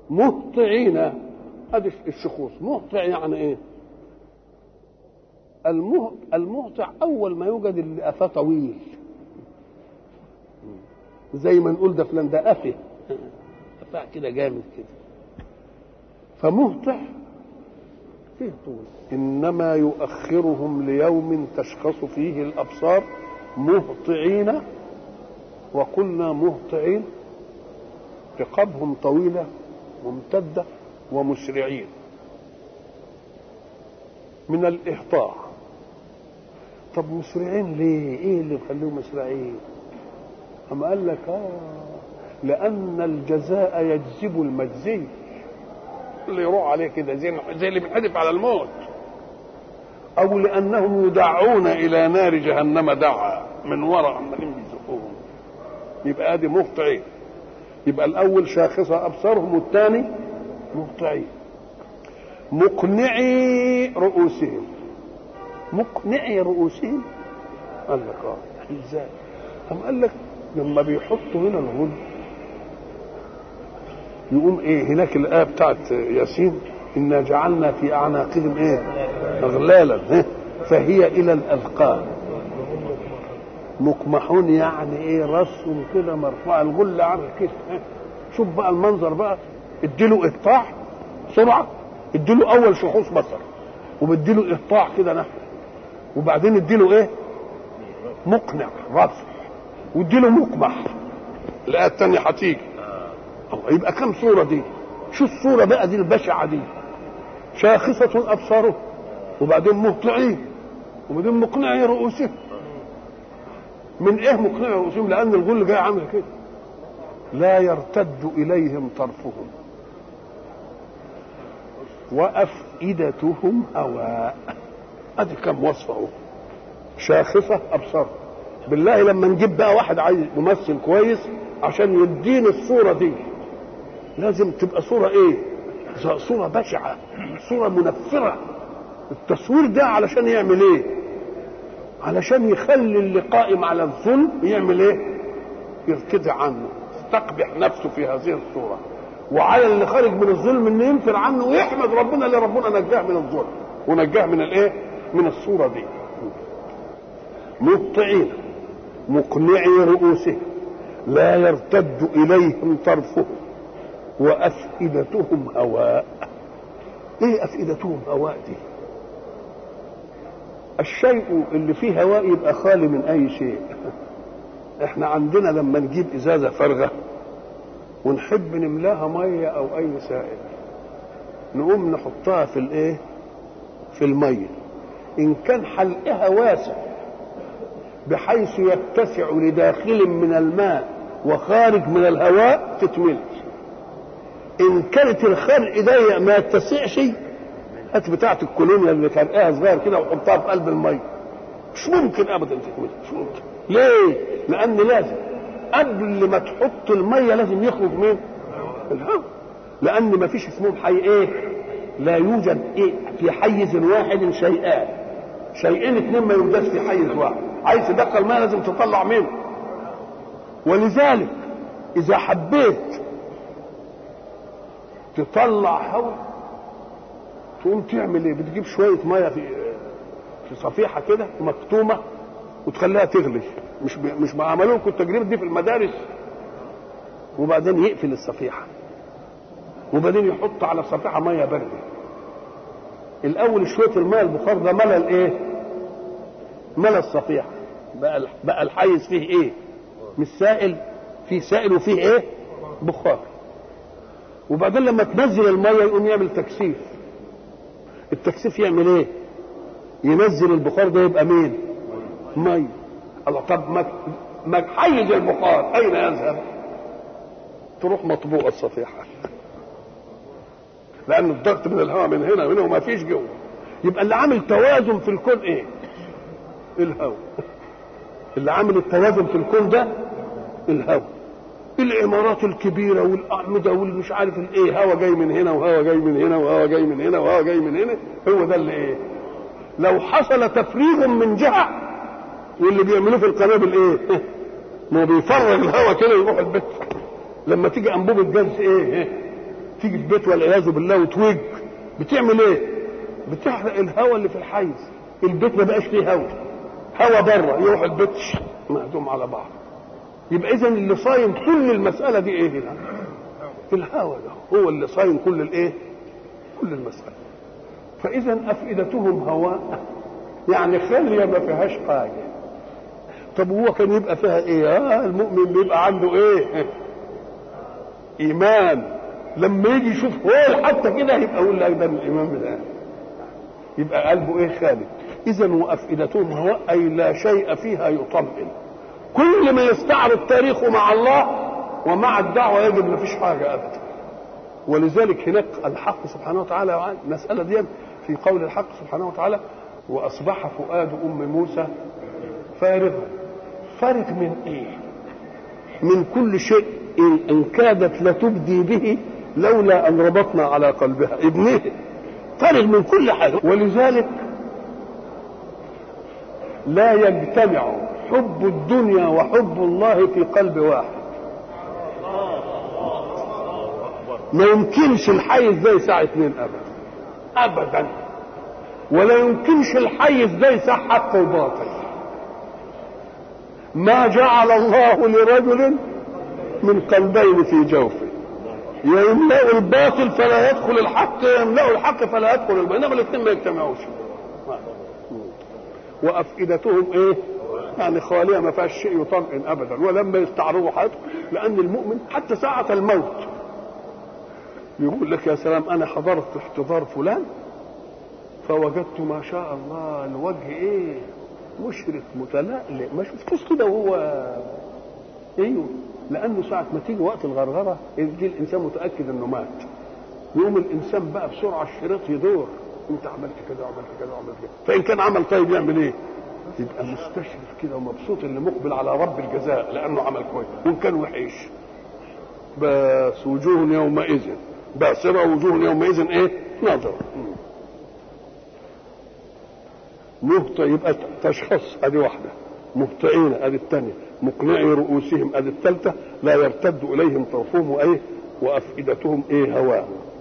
مهطعين ادي الشخوص مهطع يعني ايه المه... المهطع اول ما يوجد اللي قفاه طويل زي ما نقول ده فلان ده قفه قفاه كده جامد كده فمهطع فيه طول انما يؤخرهم ليوم تشخص فيه الابصار مهطعين وقلنا مهطعين رقابهم طويله ممتده ومسرعين من الاهطاع طب مسرعين ليه ايه اللي يخليهم مسرعين أم قال لك آه لأن الجزاء يجذب المجزي اللي يروح عليه كده زي زي اللي بينحدف على الموت أو لأنهم يدعون إلى نار جهنم دعا من وراء عمالين بيزقوهم يبقى ادي مهطعين يبقى الأول شاخصة أبصارهم والثاني مهطعين مقنعي رؤوسهم مقنعي رؤوسهم قال لك اه ازاي؟ قام قال لك لما بيحطوا هنا الغل يقوم ايه هناك الايه بتاعت ياسين انا جعلنا في اعناقهم ايه اغلالا فهي الى الاذقان مقمحون يعني ايه راسهم كده مرفوع الغل عامل كده شوف بقى المنظر بقى اديله اقطاع سرعه اديله اول شخوص بصر وبديله اقطاع كده نحو وبعدين اديله ايه مقنع رفع واديله مقمح الايه الثانيه هتيجي الله يبقى كم صوره دي شو الصوره بقى دي البشعه دي شاخصه ابصاره وبعدين مهطعين وبعدين مقنعي رؤوسهم من ايه مقنعي رؤوسهم لان الغل جاي عامل كده لا يرتد اليهم طرفهم وافئدتهم هواء ادي كم وصفه اهو شاخصه ابصار بالله لما نجيب بقى واحد عايز ممثل كويس عشان يديني الصوره دي لازم تبقى صوره ايه صوره بشعه صوره منفره التصوير ده علشان يعمل ايه علشان يخلي اللي قائم على الظلم يعمل ايه يرتدع عنه يستقبح نفسه في هذه الصوره وعلى اللي خارج من الظلم انه ينفر عنه ويحمد ربنا اللي ربنا نجاه من الظلم ونجاه من الايه من الصوره دي مهطعين مقنعي رؤوسهم لا يرتد اليهم طرفهم وافئدتهم هواء ايه افئدتهم هواء دي الشيء اللي فيه هواء يبقى خالي من اي شيء احنا عندنا لما نجيب ازازه فارغه ونحب نملاها ميه او اي سائل نقوم نحطها في الايه في الميه ان كان حلقها واسع بحيث يتسع لداخل من الماء وخارج من الهواء تتملي ان كانت الخرق ضيق ما يتسعش هات بتاعه الكولونيا اللي خرقها صغير كده وحطها في قلب الميه مش ممكن ابدا تتملي مش ممكن ليه لان لازم قبل ما تحط الميه لازم يخرج مين الهواء لان ما فيش اسمهم حي ايه لا يوجد ايه في حيز واحد شيئان شيئين اثنين ما يوجدش في حيز واحد عايز تدخل ماء لازم تطلع منه ولذلك اذا حبيت تطلع هواء تقوم تعمل ايه بتجيب شويه ميه في في صفيحه كده مكتومه وتخليها تغلي مش ب... مش ما عملوا لكم التجربه دي في المدارس وبعدين يقفل الصفيحه وبعدين يحط على الصفيحه ميه بارده الاول شويه الماء البخار ده ملى الايه ملى الصفيحه بقى بقى الحيز فيه ايه مش سائل فيه سائل وفيه ايه بخار وبعدين لما تنزل الميه يقوم يعمل تكثيف التكثيف يعمل ايه ينزل البخار ده يبقى مين ميه الله طب ما ما حيز البخار اين يذهب تروح مطبوع الصفيحه لان الضغط من الهواء من هنا وهنا وما فيش جوه يبقى اللي عامل توازن في الكون ايه الهواء اللي عامل التوازن في الكون ده الهواء العمارات الكبيره والاعمده والمش عارف الايه هوا جاي من هنا وهوا جاي من هنا وهوا جاي من هنا وهوا جاي من هنا هو ده اللي ايه لو حصل تفريغ من جهه واللي بيعملوه في القنابل ايه ما بيفرغ الهواء كده يروح البيت لما تيجي انبوبه جاز ايه تيجي في بيت والعياذ بالله وتوج بتعمل ايه؟ بتحرق الهواء اللي في الحيز البيت ما بقاش فيه هواء هواء بره يروح البيت مهدوم على بعض يبقى اذا اللي صايم كل المساله دي ايه هنا؟ الهواء ده هو اللي صايم كل الايه؟ كل المساله فاذا افئدتهم هواء يعني خاليه ما فيهاش حاجه طب هو كان يبقى فيها ايه؟ آه المؤمن بيبقى عنده ايه؟ ايمان لما يجي يشوف هو حتى كده يبقى يقول لك ده الايمان بالله يبقى قلبه ايه خالد اذا وافئدتهم هواء اي لا شيء فيها يطمئن كل ما يستعرض تاريخه مع الله ومع الدعوه يجد ما فيش حاجه ابدا ولذلك هناك الحق سبحانه وتعالى المساله دي في قول الحق سبحانه وتعالى واصبح فؤاد ام موسى فارغا فارغ من ايه من كل شيء ان كادت لتبدي به لولا ان ربطنا على قلبها ابنه فارغ من كل حاجه ولذلك لا يجتمع حب الدنيا وحب الله في قلب واحد ما يمكنش الحيز زي ساعة اتنين ابدا ابدا ولا يمكنش الحيز زي ساعة حق وباطل ما جعل الله لرجل من قلبين في جوفه يملأ الباطل فلا يدخل الحق يملأ الحق فلا يدخل الباطل انما الاثنين ما يجتمعوش وافئدتهم ايه يعني خاليه ما فيهاش شيء يطمئن ابدا ولما يستعرضوا حياته لان المؤمن حتى ساعه الموت يقول لك يا سلام انا حضرت احتضار فلان فوجدت ما شاء الله الوجه ايه مشرق متلألئ ما شفتوش كده وهو ايوه لانه ساعه ما تيجي وقت الغرغره يجي الانسان متاكد انه مات يقوم الانسان بقى بسرعه الشريط يدور انت عملت كده وعملت كده وعملت كده فان كان عمل طيب يعمل ايه؟ يبقى مستشرف كده ومبسوط اللي مقبل على رب الجزاء لانه عمل كويس وان كان وحش بس وجوه يومئذ باسرة وجوه يومئذ ايه؟ ناظرة مهطئ يبقى تشخص ادي واحده مهطئين ادي الثانيه مقنعي رؤوسهم ادي الثالثه لا يرتد اليهم طرفهم وايه وافئدتهم ايه هواء